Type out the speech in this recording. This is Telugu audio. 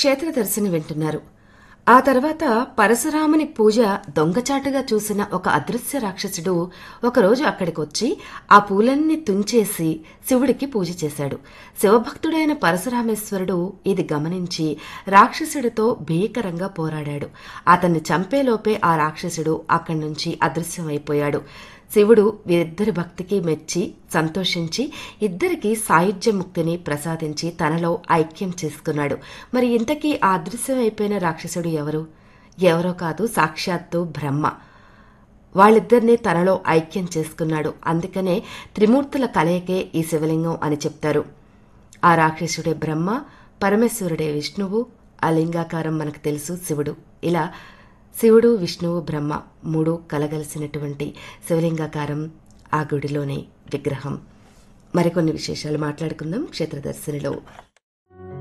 క్షేత్రదర్శిని వింటున్నారు ఆ తర్వాత పరశురాముని పూజ దొంగచాటుగా చూసిన ఒక అదృశ్య రాక్షసుడు ఒకరోజు అక్కడికి వచ్చి ఆ పూలన్నీ తుంచేసి శివుడికి పూజ చేశాడు శివభక్తుడైన పరశురామేశ్వరుడు ఇది గమనించి రాక్షసుడితో భీకరంగా పోరాడాడు అతన్ని చంపేలోపే ఆ రాక్షసుడు అక్కడి నుంచి అదృశ్యమైపోయాడు శివుడు వీరిద్దరి భక్తికి మెచ్చి సంతోషించి ఇద్దరికి సాయుధ్య ముక్తిని ప్రసాదించి తనలో ఐక్యం చేసుకున్నాడు మరి ఇంతకీ ఆ అదృశ్యమైపోయిన రాక్షసుడు ఎవరు ఎవరో కాదు సాక్షాత్తు బ్రహ్మ వాళ్ళిద్దరినీ తనలో ఐక్యం చేసుకున్నాడు అందుకనే త్రిమూర్తుల కలయికే ఈ శివలింగం అని చెప్తారు ఆ రాక్షసుడే బ్రహ్మ పరమేశ్వరుడే విష్ణువు ఆ లింగాకారం మనకు తెలుసు శివుడు ఇలా శివుడు విష్ణువు బ్రహ్మ మూడు కలగలిసినటువంటి శివలింగాకారం ఆ గుడిలోని విగ్రహం మరికొన్ని విశేషాలు మాట్లాడుకుందాం క్షేత్రదర్శినిలో